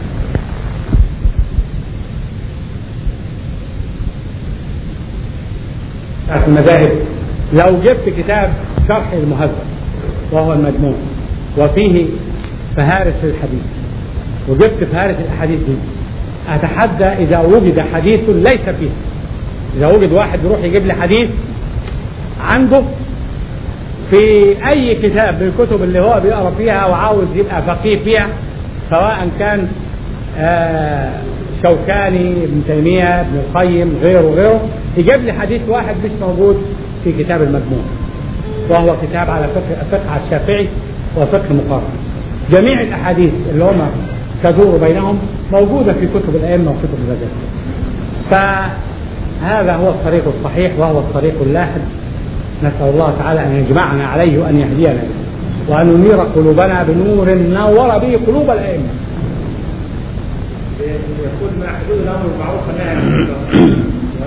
المذاهب لو جبت كتاب شرح المهذب وهو المجموع وفيه فهارس الحديث وجبت فهارس الاحاديث دي اتحدى اذا وجد حديث ليس فيه اذا وجد واحد يروح يجيب لي حديث عنده في اي كتاب من الكتب اللي هو بيقرا فيها وعاوز يبقى فقيه فيها سواء كان آه شوكاني ابن تيميه ابن القيم غيره غيره يجيب لي حديث واحد مش موجود في كتاب المجموع وهو كتاب على فقه فقه على الشافعي وفقه مقارنه جميع الاحاديث اللي هم تدور بينهم موجوده في كتب الائمه وكتب المذاهب فهذا هو الطريق الصحيح وهو الطريق اللاحد نسال الله تعالى ان يجمعنا عليه وان يهدينا به وان ينير قلوبنا بنور نور به قلوب الائمه يقول مع حدود الامر بالمعروف والنهي عن المنكر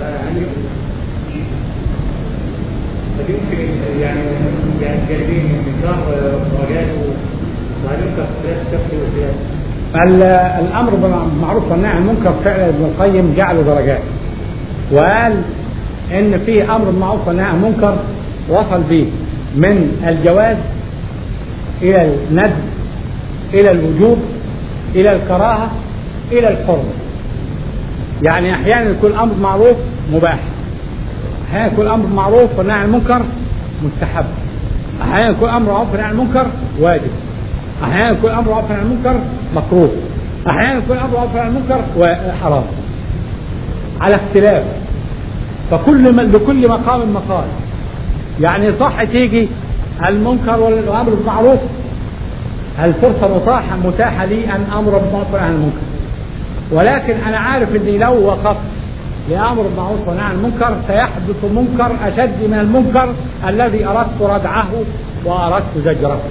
يمكن يعني يعني جايبين من شهر درجاته وهل ينكر اختلاف الشخص واختلاف الامر بالمعروف والنهي عن المنكر فعلا ابن القيم جعله درجات وقال ان في امر بالمعروف والنهي عن المنكر وصل به من الجواز الى الندب الى الوجوب الى الكراهه الى الحرمه يعني احيانا يكون الامر معروف مباح احيانا يكون امر معروف والنهي عن المنكر مستحب احيانا يكون امر معروف والنهي عن المنكر واجب احيانا يكون امر معروف والنهي عن المنكر مكروه احيانا يكون امر معروف والنهي عن المنكر حرام على اختلاف فكل من لكل مقام مقال يعني صح تيجي المنكر والامر بالمعروف الفرصه متاحه متاحه لي ان امر بالمعروف والنهي عن المنكر ولكن انا عارف اني لو وقفت لامر بالمعروف والنهي عن المنكر سيحدث منكر اشد من المنكر الذي اردت ردعه واردت زجره.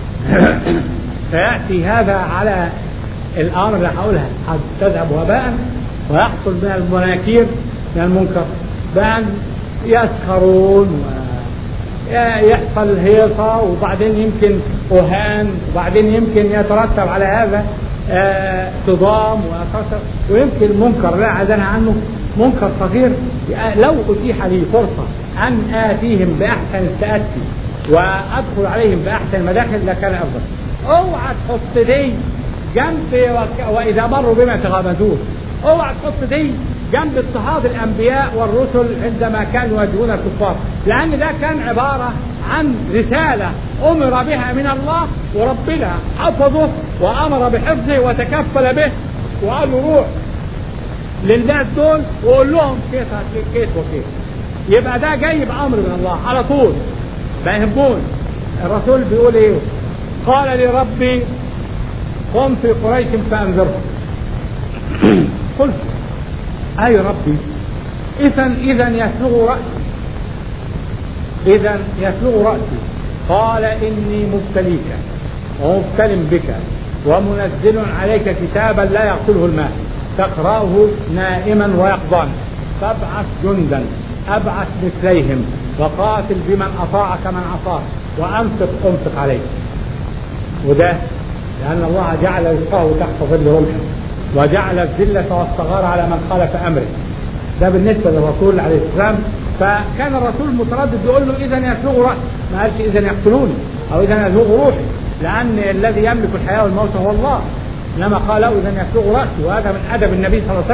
سياتي هذا على الامر اللي هقولها تذهب هباء ويحصل من المناكير من المنكر بان يسخرون يحصل هيصة وبعدين يمكن أهان وبعدين يمكن يترتب على هذا صدام وكسر ويمكن منكر لا عدنا عنه منكر صغير لو أتيح لي فرصة أن آتيهم بأحسن التأتي وأدخل عليهم بأحسن المداخل لكان أفضل اوعى تحط دي جنب وإذا مروا بما تغامزون اوعى تحط دي جنب اضطهاد الأنبياء والرسل عندما كانوا يواجهون الكفار لأن ده كان عبارة عن رسالة أمر بها من الله وربنا حفظه وأمر بحفظه وتكفل به وقال له روح للناس دول وقول لهم كيف كيف وكيف يبقى ده جاي بأمر من الله على طول ما يهمون الرسول بيقول ايه قال لي ربي قم في قريش فأنذرهم قلت أي ربي إذا إذا يسلغ رأسي إذا يسلغ رأسي قال إني مبتليك ومبتل بك ومنزل عليك كتابا لا يقتله الماء تقرأه نائما ويقظان فابعث جندا أبعث مثليهم وقاتل بمن أطاعك من عصاك وأنفق أنفق عليه وده لأن الله جعل رزقه تحت ظل رمحه وجعل الذلة والصغار على من خالف أمره ده بالنسبة للرسول عليه السلام فكان الرسول متردد يقول له إذا يسلغ رأسي ما قالش إذا يقتلوني أو إذا يسلغ روحي لأن الذي يملك الحياة والموت هو الله إنما قال له إذا يسلغ رأسي وهذا من أدب النبي صلى الله عليه وسلم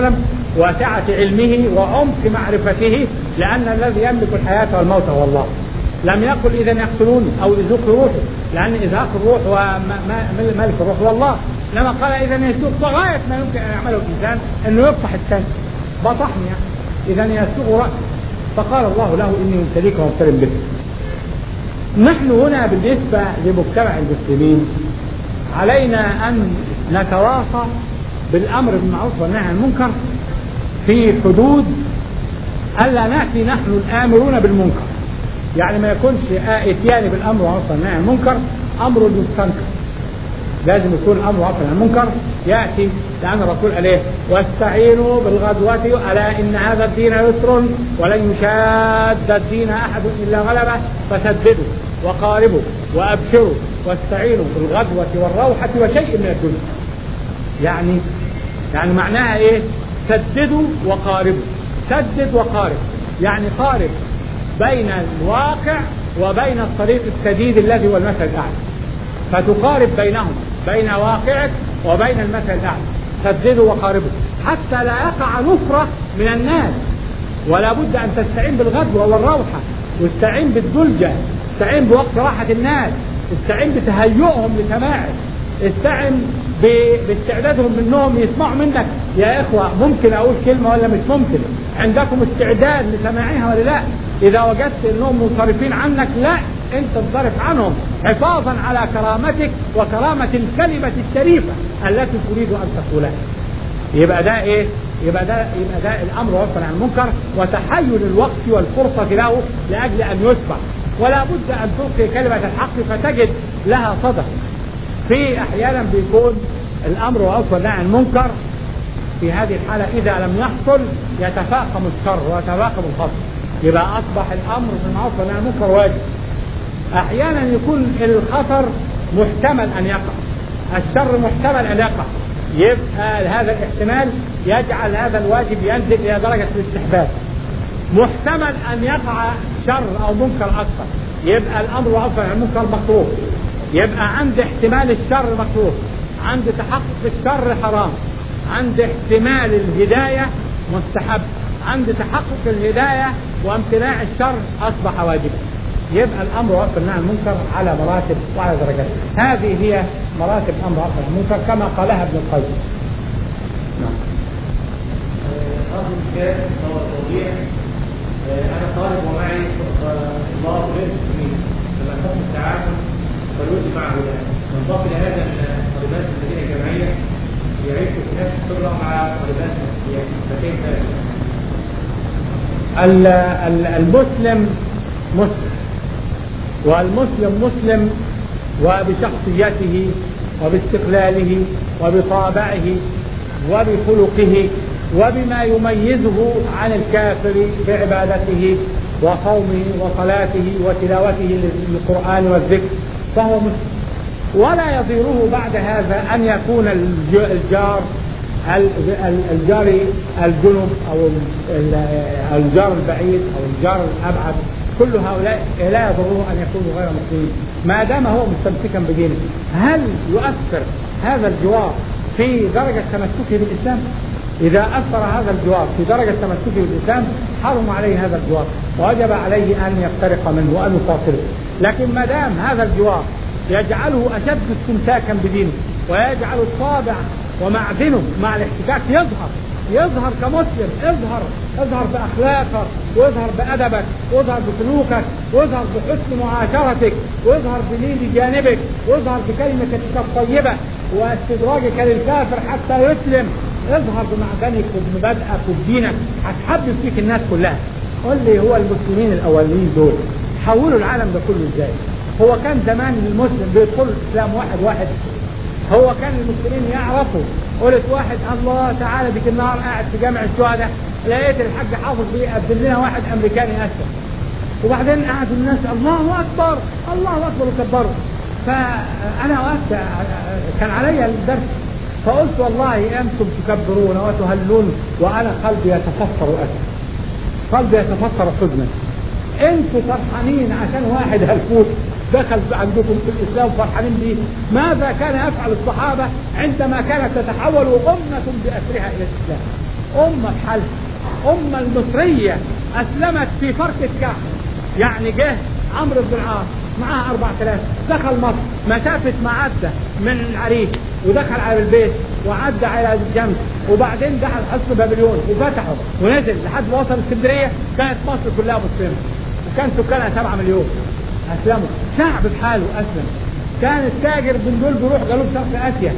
وسعة علمه وعمق معرفته لأن الذي يملك الحياة والموت هو الله لم يقل إذا يقتلوني أو يزوق روحي لأن إزهاق الروح وملك الروح هو الله لما قال إذا يسوق فغاية ما يمكن أن يعمله الإنسان أنه يفتح الثاني بطحني إذا يسوق رأسي فقال الله له إني مبتليك ومبتل بك نحن هنا بالنسبة لمجتمع المسلمين علينا أن نتواصى بالأمر بالمعروف والنهي عن المنكر في حدود ألا نأتي نحن الآمرون بالمنكر يعني ما يكونش اتيان بالأمر بالمعروف والنهي عن المنكر أمر يستنكر لازم يكون الامر واقع عن المنكر ياتي لان الرسول عليه واستعينوا بالغدوة الا ان هذا الدين يسر ولن يشاد الدين احد الا غلبه فسددوا وقاربوا وابشروا واستعينوا بالغدوة والروحة وشيء من الدنيا. يعني يعني معناها ايه؟ سددوا وقاربوا سدد وقارب يعني قارب بين الواقع وبين الطريق السديد الذي هو المثل الاعلى فتقارب بينهم بين واقعك وبين المثل الاعلى سددوا وقاربوا حتى لا يقع نفرة من الناس ولا بد أن تستعين بالغدوة والروحة واستعين بالدلجة استعين بوقت راحة الناس استعين بتهيئهم لسماعك استعن باستعدادهم منهم يسمعوا منك يا إخوة ممكن أقول كلمة ولا مش ممكن عندكم استعداد لسماعها ولا لا إذا وجدت أنهم منصرفين عنك لا أنت انصرف عنهم حفاظا على كرامتك وكرامة الكلمة الشريفة التي تريد أن تقولها يبقى ده ايه؟ يبقى ده يبقى ده الامر وصل عن المنكر وتحيل الوقت والفرصه له لاجل ان يتبع ولا بد ان تلقي كلمه الحق فتجد لها صدى في احيانا بيكون الامر واصل عن المنكر في هذه الحاله اذا لم يحصل يتفاقم الشر ويتفاقم الخطر يبقى اصبح الامر في المعروف والنهي عن المنكر واجب احيانا يكون الخطر محتمل ان يقع الشر محتمل ان يقع يبقى هذا الاحتمال يجعل هذا الواجب ينزل الى درجه الاستحباب محتمل ان يقع شر او منكر اكثر يبقى الامر واصل عن المنكر مكروه يبقى عند احتمال الشر مكروه عند تحقق الشر حرام عند احتمال الهداية مستحب عند تحقق الهداية وامتناع الشر أصبح واجبا يبقى الأمر وقف النهي عن المنكر على مراتب وعلى درجات هذه هي مراتب الأمر وقف عن المنكر كما قالها ابن القيم نعم هذا هو توضيح أنا طالب ومعي الله غير المسلمين لما حكم التعامل فالوجه معه من ضاف إلى هذا أن طالبات المدينة الجامعية يعيشوا في نفس الخبرة مع طالبات فكيف المسلم مسلم والمسلم مسلم وبشخصيته وباستقلاله وبطابعه وبخلقه وبما يميزه عن الكافر بعبادته وصومه وصلاته وتلاوته للقرآن والذكر فهو مسلم ولا يضيره بعد هذا أن يكون الجار الجار الجنب أو الجار البعيد أو الجار الأبعد كل هؤلاء لا يضره أن يكونوا غير مسلمين ما دام هو مستمسكا بدينه هل يؤثر هذا الجوار في درجة تمسكه بالإسلام إذا أثر هذا الجوار في درجة تمسكه بالإسلام حرم عليه هذا الجوار ووجب عليه أن يفترق منه وأن يفاصله لكن ما دام هذا الجوار يجعله أشد استمساكا بدينه ويجعل الطابع ومعدنه مع الاحتكاك يظهر يظهر كمسلم اظهر اظهر باخلاقك واظهر بادبك واظهر بسلوكك واظهر بحسن معاشرتك واظهر بلين جانبك واظهر بكلمتك الطيبه واستدراجك للكافر حتى يسلم اظهر بمعدنك وبمبادئك وبدينك هتحبب فيك الناس كلها قل لي هو المسلمين الاولين دول حولوا العالم ده كله ازاي هو كان زمان المسلم بيدخل الاسلام واحد واحد هو كان المسلمين يعرفوا قلت واحد الله تعالى ديك النهار قاعد في جامع الشهداء لقيت الحاج حافظ بيقدم لنا واحد امريكاني اسلم وبعدين قعدوا الناس الله اكبر الله اكبر وكبروا فانا وقفت كان علي الدرس فقلت والله انتم تكبرون وتهلون وانا قلبي يتفطر اسفا قلبي يتفطر حزنا انتم فرحانين عشان واحد هلفوت دخل عندكم في الاسلام فرحانين به ماذا كان يفعل الصحابه عندما كانت تتحول امه باسرها الى الاسلام أمة بحالها أمة المصرية أسلمت في فرقة كعب يعني جه عمرو بن العاص معاه 4000 دخل مصر مسافة ما عدى من العريش ودخل على البيت وعدى على الجنب وبعدين دخل حصن بابليون وفتحه ونزل لحد ما وصل اسكندرية كانت مصر كلها مسلمة وكان سكانها 7 مليون أسلموا شعب بحاله أسلم كان التاجر من دول بيروح جنوب شرق آسيا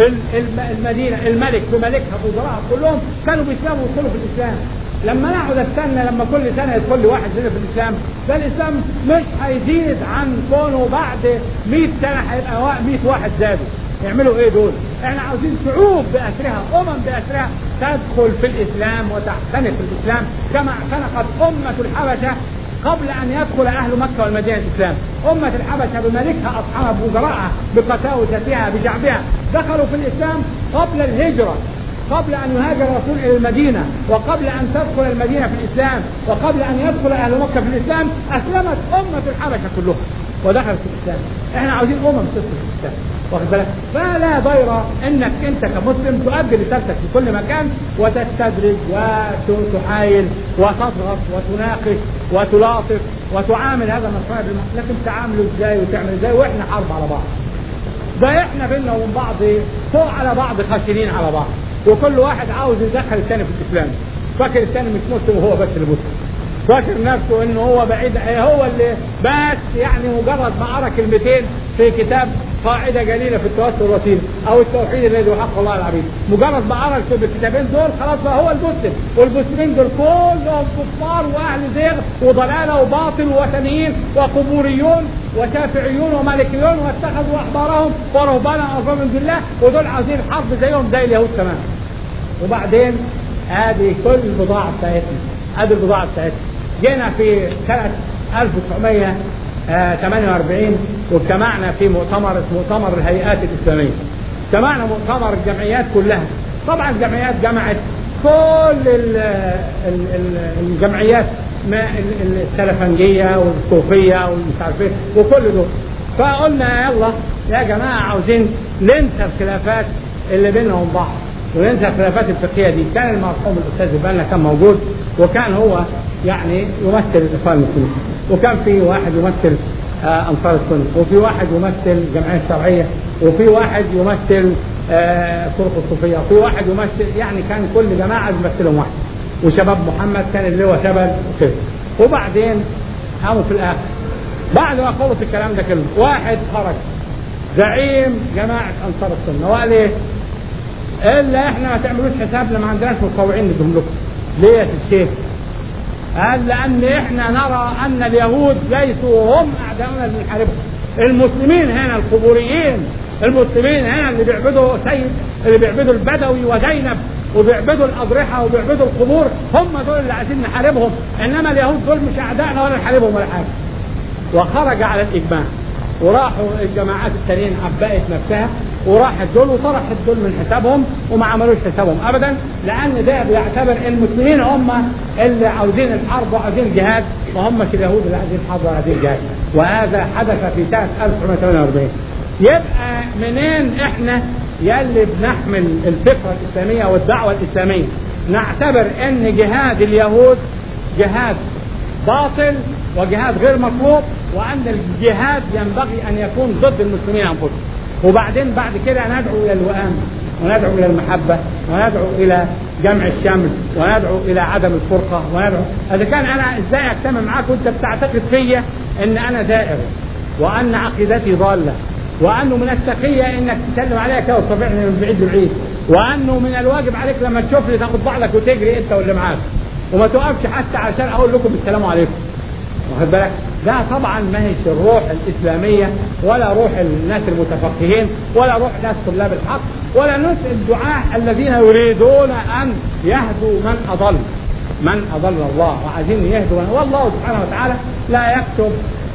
المدينة الملك بملكها بوزرائها كلهم كانوا بيسلموا ويدخلوا في الإسلام لما نقعد استنى لما كل سنه يدخل لي واحد هنا في الاسلام ده الاسلام مش هيزيد عن كونه بعد 100 سنه هيبقى 100 واحد زادوا يعملوا ايه دول؟ احنا عاوزين شعوب باسرها امم باسرها تدخل في الاسلام وتعتنق في الاسلام كما اعتنقت امه الحبشه قبل ان يدخل اهل مكه والمدينه الاسلام، امه الحبشه بملكها اصحابها بوزرائها بقساوستها بشعبها دخلوا في الاسلام قبل الهجره قبل أن يهاجر الرسول إلى المدينة وقبل أن تدخل المدينة في الإسلام وقبل أن يدخل أهل مكة في الإسلام أسلمت أمة الحبشة كلهم ودخلت في الإسلام احنا عاوزين أمم تدخل في الإسلام واخد بالك فلا ضير انك انت كمسلم تؤدي رسالتك في كل مكان وتستدرج وتحايل وتضغط وتناقش وتلاطف وتعامل هذا المشروع لكن تعامله ازاي وتعمل ازاي واحنا حرب على بعض ده احنا بينا وبين بعض فوق على بعض خاشنين على بعض وكل واحد عاوز يدخل الثاني في الاسلام فاكر الثاني مش مسلم وهو بس اللي مسلم فاكر نفسه انه هو بعيد هو اللي بس يعني مجرد ما قرا كلمتين في كتاب قاعدة جليلة في التوسل الوسيل أو التوحيد الذي هو حق الله العبيد مجرد ما قرا الكتابين دول خلاص بقى هو المسلم والمسلمين دول كلهم كفار وأهل زيغ وضلالة وباطل ووثنيين وقبوريون وشافعيون ومالكيون واتخذوا أحبارهم ورهبانا أرباب من الله ودول عاوزين حرب زيهم زي اليهود تمام وبعدين هذه كل البضاعة بتاعتنا هذه البضاعة بتاعتنا جينا في سنة 1948 واجتمعنا في مؤتمر اسمه مؤتمر الهيئات الإسلامية اجتمعنا مؤتمر الجمعيات كلها طبعا الجمعيات جمعت كل ال ال ال الجمعيات ما السلفنجية والصوفية والمش عارف ايه وكل دول فقلنا يلا يا جماعة عاوزين ننسى الخلافات اللي بيننا وبين بعض وننسى الخلافات الفقهيه دي كان المرحوم الاستاذ البنا كان موجود وكان هو يعني يمثل الاخوان المسلمين وكان في واحد يمثل آه انصار السنه وفي واحد يمثل الجمعيه الشرعيه وفي واحد يمثل آه طرق الصوفيه وفي واحد يمثل يعني كان كل جماعه بيمثلهم واحد وشباب محمد كان اللي هو شباب وكده وبعدين قاموا في الاخر بعد ما خلص الكلام ده كله واحد خرج زعيم جماعه انصار السنه وقال ايه؟ الا احنا ما تعملوش حسابنا ما عندناش متطوعين ندهم لكم ليه يا الشيخ قال لان احنا نرى ان اليهود ليسوا هم اعداؤنا اللي بنحاربهم المسلمين هنا القبوريين المسلمين هنا اللي بيعبدوا سيد اللي بيعبدوا البدوي وزينب وبيعبدوا الاضرحه وبيعبدوا القبور هم دول اللي عايزين نحاربهم انما اليهود دول مش اعدائنا ولا نحاربهم ولا حاجه وخرج على الاجماع وراحوا الجماعات التانيين عبأت نفسها وراحت دول وطرحت دول من حسابهم وما عملوش حسابهم ابدا لان ده بيعتبر المسلمين هم اللي عاوزين الحرب وعاوزين الجهاد ما همش اليهود اللي عايزين الحرب وعايزين الجهاد وهذا حدث في سنه 1948 يبقى منين احنا يلي بنحمل الفكره الاسلاميه والدعوه الاسلاميه نعتبر ان جهاد اليهود جهاد باطل وجهاد غير مطلوب وان الجهاد ينبغي ان يكون ضد المسلمين انفسهم وبعدين بعد كده ندعو الى الوئام وندعو الى المحبه وندعو الى جمع الشمل وندعو الى عدم الفرقه وندعو اذا كان انا ازاي اجتمع معاك وانت بتعتقد فيا ان انا دائر وان عقيدتي ضاله وانه من التقيه انك تسلم عليك وتصافحني من بعيد لبعيد وانه من الواجب عليك لما تشوفني تاخد بعضك وتجري انت واللي معاك وما توقفش حتى عشان اقول لكم السلام عليكم واخد بالك ده طبعا ما هيش الروح الاسلاميه ولا روح الناس المتفقهين ولا روح ناس طلاب الحق ولا ناس الدعاة الذين يريدون ان يهدوا من اضل من اضل الله وعايزين يهدوا والله سبحانه وتعالى لا يكتب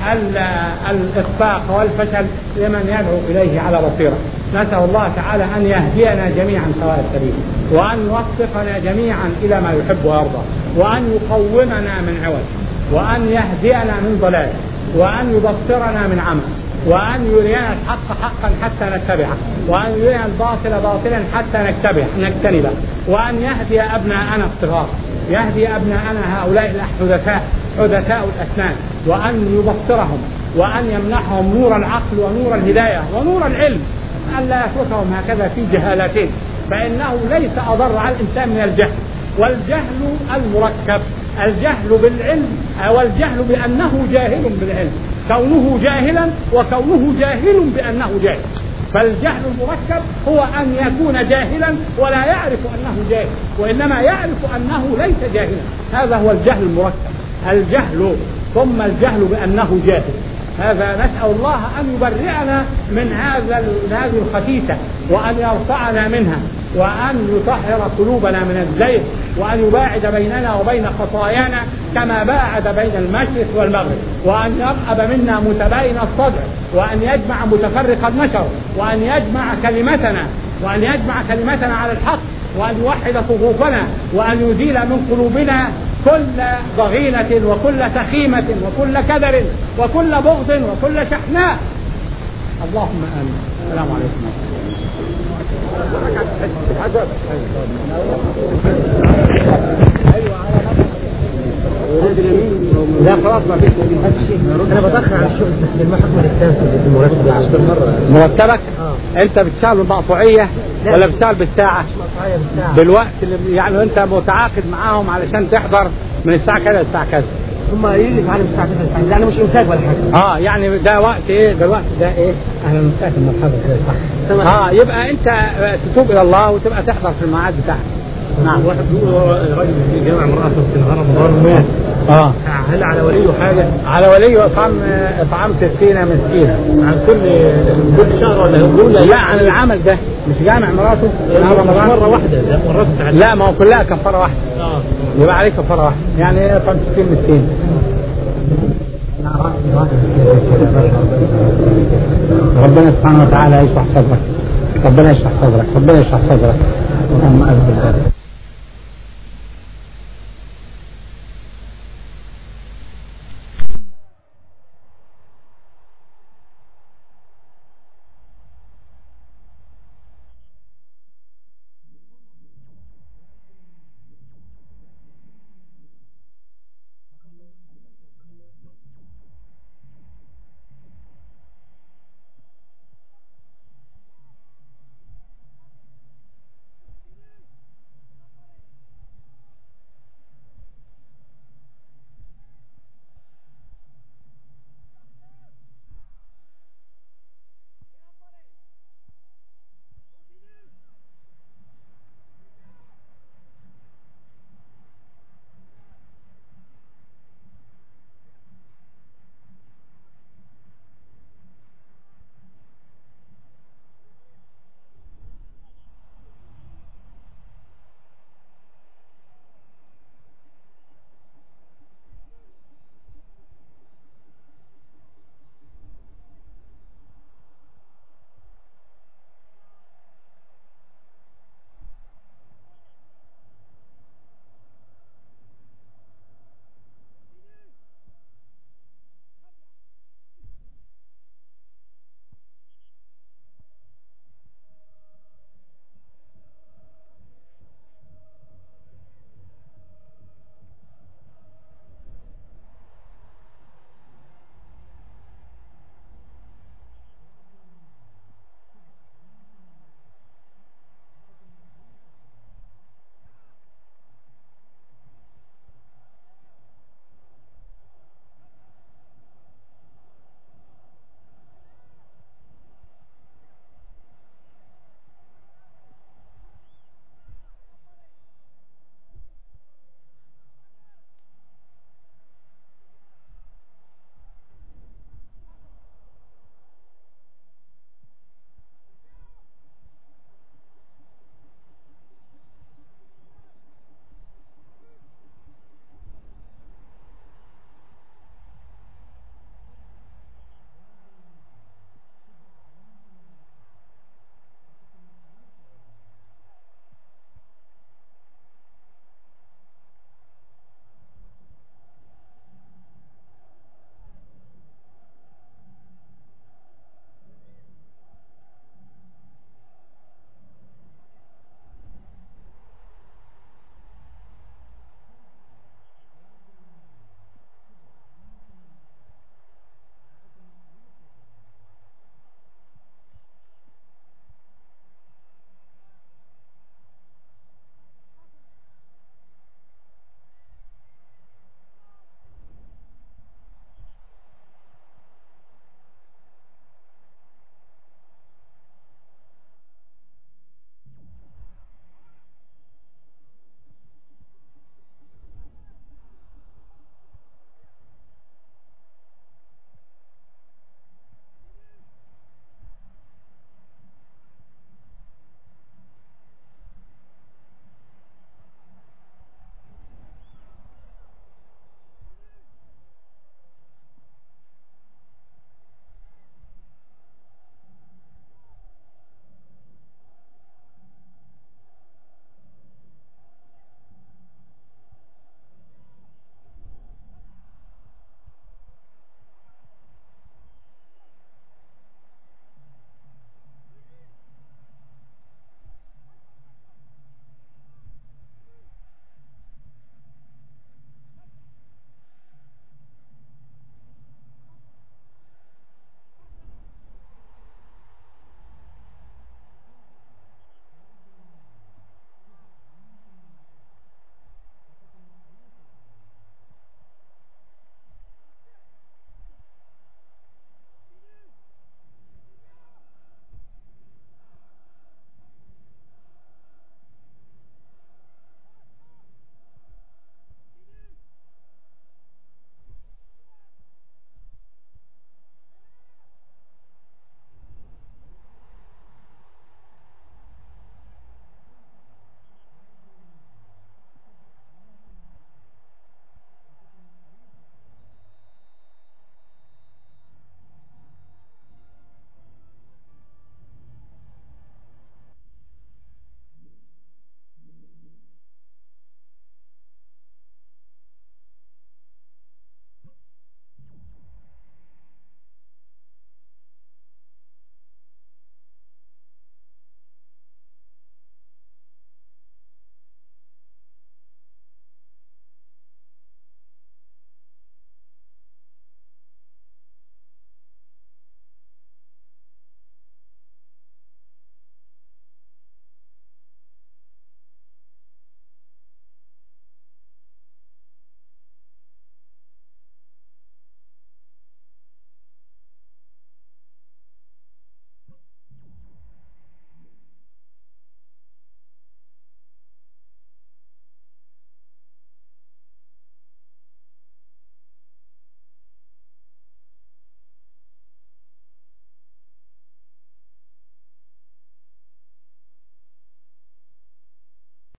الاخفاق والفشل لمن يدعو اليه على بصيره نسال الله تعالى ان يهدينا جميعا سواء السبيل وان يوفقنا جميعا الى ما يحب ويرضى وان يقومنا من عوج وأن يهدينا من ضلال وأن يبصرنا من عمى وأن يرينا الحق حقا حتى نتبعه وأن يرينا الباطل باطلا حتى نتبعه نجتنبه وأن يهدي أبناءنا الصغار يهدي أبناءنا هؤلاء الحدثاء حدثاء الأسنان وأن يبصرهم وأن يمنحهم نور العقل ونور الهداية ونور العلم أن لا يتركهم هكذا في جهالتهم فإنه ليس أضر على الإنسان من الجهل والجهل المركب الجهل بالعلم أو الجهل بأنه جاهل بالعلم كونه جاهلا وكونه جاهل بأنه جاهل فالجهل المركب هو أن يكون جاهلا ولا يعرف أنه جاهل وإنما يعرف أنه ليس جاهلا هذا هو الجهل المركب الجهل ثم الجهل بأنه جاهل هذا نسأل الله أن يبرئنا من هذا هذه الخسيسة وأن يرفعنا منها وأن يطهر قلوبنا من الزيغ وأن يباعد بيننا وبين خطايانا كما باعد بين المشرق والمغرب وأن يرأب منا متباين الصدر وأن يجمع متفرق النشر وأن يجمع كلمتنا وأن يجمع كلمتنا على الحق وأن يوحد صفوفنا وأن يزيل من قلوبنا كل ضغينة وكل سخيمة وكل كدر وكل بغض وكل شحناء اللهم آمين السلام عليكم لا خلاص ما فيش انا بدخل على الشغل بس بالمحكمة الاسلام في المرتب عشر مرة مرتبك اه انت بتشتغل بالمقطوعيه لا. ولا بتشتغل بالساعه مقطعية بالساعة بالوقت اللي يعني انت متعاقد معاهم علشان تحضر من الساعه كذا للساعه كذا هم قايلين لي تعالى الساعة 9 الساعة لا انا مش انتاج ولا حاجة اه يعني ده وقت ايه ده الوقت ده ايه اهلا وسهلا مرحبا كده صح تمام. اه يبقى انت تتوب الى الله وتبقى تحضر في الميعاد بتاعك نعم واحد بيقول هو راجل في جامع امرأة في نهار رمضان اه هل على وليه حاجة على ولي اطعام اطعام 60 مسكينه عن كل كل شهر ولا يقول لا عن العمل ده مش جامع مراته في نهار رمضان مرة واحدة لا مرات تعدي لا ما هو كلها كفاره واحده اه يبقى عليك كفاره واحده يعني ايه اطعام 60 مسكين ربنا سبحانه وتعالى يشرح صدرك ربنا يشرح صدرك ربنا يشرح صدرك اللهم أذن بالله